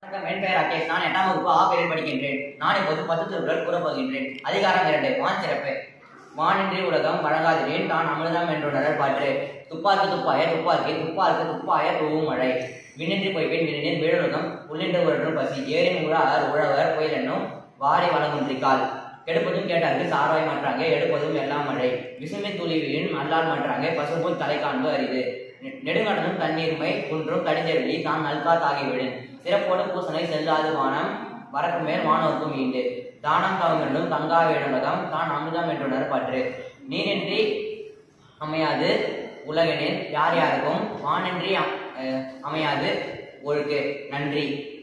வணக்கம் என் பெயர் ராகேஷ் நான் எட்டாம் வகுப்பு ஆ பிரிவில் படிக்கின்றேன் நான் இப்போது பத்து திருக்குறள் கூறப் போகின்றேன் அதிகாரம் இரண்டு வான் சிறப்பு வானின்றி உலகம் வழங்காதிரேன் தான் அமிர்தம் என்றுணர் பாற்று துப்பார்க்கு துப்பாய துப்பாக்கி துப்பார்க்கு துப்பாய தூவும் மழை விண்ணின்றி பொய்ப்பேன் விண்ணின் வீழுலகம் உள்ளின்று உழற்றும் பசி ஏரின் உழார் உழவர் புயல் என்னும் வாரி வழங்குன்றிக்கால் கெடுப்பதும் கேட்டார்க்கு சாராய் மாற்றாங்க எடுப்பதும் எல்லாம் மழை விசும்பி துளிவியின் அல்லால் மாற்றாங்க பசும்புல் தலை காண்பு அரிது நெ- நெடுங்கடலும் தண்ணீர்மை குன்றும் கடிஞ்செழுதி தான் நல்கா தாகிவிடும் சிறப்போடு பூசனை செல்லாது வானம் வரக்கு மேல் வானோர்க்கும் ஈண்டு தானம் தவமிருந்தும் தங்கா வேணுலகம் தான் அமுதம் என்றுணர் பற்று நீரின்றி அமையாது உலகெனில் யார் யாருக்கும் வானின்றி அ- அஹ் அமையாது ஒழுக்கு நன்றி